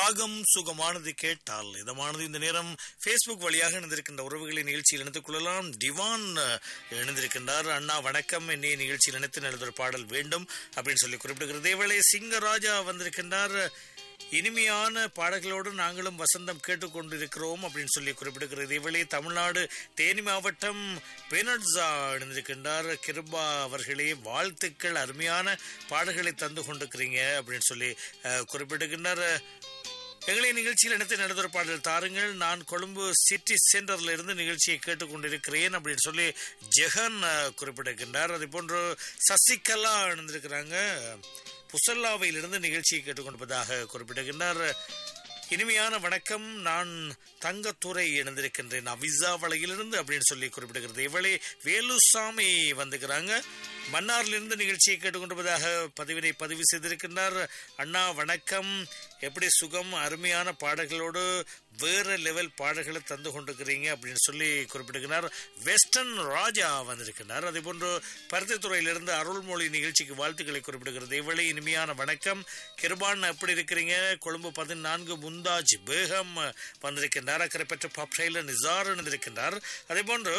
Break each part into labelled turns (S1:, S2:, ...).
S1: ராகம் சுகமானது கேட்டால் இதமானது இந்த நேரம் ஃபேஸ்புக் வழியாக இணைந்திருக்கின்ற உறவுகளை நிகழ்ச்சியில் இணைத்துக் கொள்ளலாம் டிவான் அஹ், இணைந்திருக்கின்றார் அண்ணா வணக்கம் என்னைய நிகழ்ச்சியில் இணைத்து எழுதுகிற பாடல் வேண்டும் அப்படின்னு சொல்லி குறிப்பிடுகிறது இதேவேளை சிங்கராஜா வந்திருக்கின்றார் இனிமையான பாடல்களோடு நாங்களும் வசந்தம் கேட்டுக்கொண்டிருக்கிறோம் அப்படின்னு சொல்லி குறிப்பிடுகிறது இதேவேளை தமிழ்நாடு தேனி மாவட்டம் பெனட்ஸா இணைந்திருக்கின்றார் கிருபா அவர்களே வாழ்த்துக்கள் அருமையான பாடல்களை தந்து கொண்டிருக்கிறீங்க அப்படின்னு சொல்லி அஹ், குறிப்பிடுகின்றார் எங்களை நிகழ்ச்சியில் இணைத்து நடத்துகிற பாடல் தாருங்கள் நான் கொழும்பு சிட்டி சென்டர்ல இருந்து நிகழ்ச்சியை கேட்டுக்கொண்டிருக்கிறேன் அப்படின்னு சொல்லி ஜெகன் அஹ், குறிப்பிட்டிருக்கின்றார் அதே போன்று சசிகலா இணைந்திருக்கிறாங்க புசல்லாவையிலிருந்து நிகழ்ச்சியை கேட்டுக்கொண்டிருப்பதாக குறிப்பிட்டிருக்கின்றார் இனிமையான வணக்கம் நான் தங்கத்துறை இணைந்திருக்கின்றேன் அவிசா வலையிலிருந்து அப்படின்னு சொல்லி குறிப்பிடுகிறது இவளே வேலுசாமி வந்துக்கிறாங்க மன்னாரிலிருந்து நிகழ்ச்சியை கேட்டுக்கொண்டிருப்பதாக பதிவினை பதிவு செய்திருக்கின்றார் அண்ணா வணக்கம் எப்படி சுகம் அருமையான பாடல்களோடு வேற லெவல் பாடல்களை தந்து கொண்டிருக்கிறீங்க அப்படின்னு சொல்லி குறிப்பிடுகிறார் வெஸ்டர்ன் ராஜா வந்திருக்கிறார் அதே போன்று பருத்தித்துறையிலிருந்து அருள்மொழி நிகழ்ச்சிக்கு வாழ்த்துக்களை குறிப்பிடுகிறது இவளை இனிமையான வணக்கம் கிருபான் எப்படி இருக்கிறீங்க கொழும்பு பதினான்கு முந்தாஜ் பேகம் வந்திருக்கின்றார் அக்கறை பெற்ற பாப் ஷைலர் நிசார் இருந்திருக்கின்றார் அதே போன்று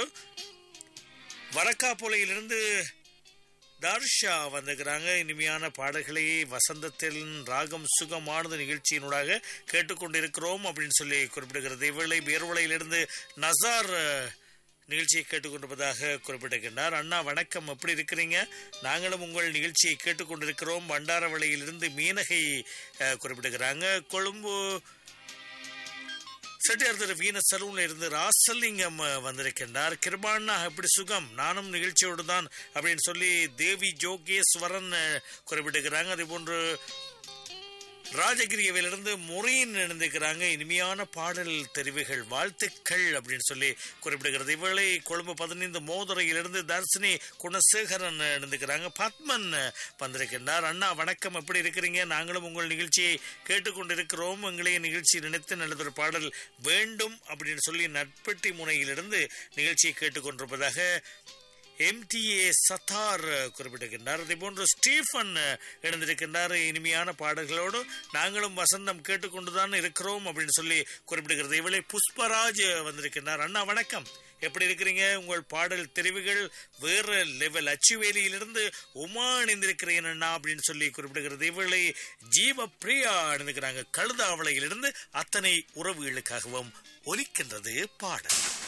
S1: வரக்காப்போலையிலிருந்து தார்ஷா வந்திருக்கிறாங்க இனிமையான பாடல்களை வசந்தத்தில் ராகம் சுகமானது நிகழ்ச்சியினூடாக கேட்டுக்கொண்டிருக்கிறோம் அப்படின்னு சொல்லி குறிப்பிடுகிறது இவளை பேர்வளையிலிருந்து நசார் அஹ், நிகழ்ச்சியை கேட்டுக்கொண்டிருப்பதாக குறிப்பிட்டிருக்கின்றார் அண்ணா வணக்கம் எப்படி இருக்கிறீங்க நாங்களும் உங்கள் நிகழ்ச்சியை கேட்டுக்கொண்டிருக்கிறோம் பண்டாரவளையிலிருந்து மீனகை அஹ், குறிப்பிடுகிறாங்க கொழும்பு செட்டியார் திரு வீண சலூன்ல இருந்து ராசலிங்கம் அஹ், வந்திருக்கின்றார் கிருபாண்ணா எப்படி சுகம் நானும் நிகழ்ச்சியோடு தான் அப்படின்னு சொல்லி தேவி ஜோகேஸ்வரன் அஹ், குறிப்பிட்டிருக்கிறாங்க அதே போன்று ராஜகிரியவிலிருந்து முறையின் இணைந்திருக்கிறாங்க இனிமையான பாடல் தெரிவுகள் வாழ்த்துக்கள் அப்படின்னு சொல்லி குறிப்பிடுகிறது இவளை கொழும்பு பதினைந்து மோதுரையிலிருந்து தர்சினி குணசேகரன் இணைந்திருக்கிறாங்க பத்மன் வந்திருக்கின்றார் அண்ணா வணக்கம் எப்படி இருக்கிறீங்க நாங்களும் உங்கள் நிகழ்ச்சியை கேட்டுக்கொண்டிருக்கிறோம் எங்களை நிகழ்ச்சி நினைத்து நல்லதொரு பாடல் வேண்டும் அப்படின்னு சொல்லி நட்பெட்டி முனையிலிருந்து நிகழ்ச்சியை கேட்டுக்கொண்டிருப்பதாக எம்டிஏ சத்தார் குறிப்பிட்டிருக்கின்றார் அதே போன்று ஸ்டீஃபன் இணைந்திருக்கின்றார் இனிமையான பாடல்களோடு நாங்களும் வசந்தம் கேட்டுக்கொண்டுதான் இருக்கிறோம் அப்படின்னு சொல்லி குறிப்பிடுகிறது இவளை புஷ்பராஜ் வந்திருக்கின்றார் அண்ணா வணக்கம் எப்படி இருக்கிறீங்க உங்கள் பாடல் தெரிவுகள் வேற லெவல் அச்சுவேலியிலிருந்து உமா இணைந்திருக்கிறேன் அண்ணா அப்படின்னு சொல்லி குறிப்பிடுகிறது இவளை ஜீவ பிரியா இணைந்திருக்கிறாங்க கழுதாவளையிலிருந்து அத்தனை உறவுகளுக்காகவும் ஒலிக்கின்றது பாடல்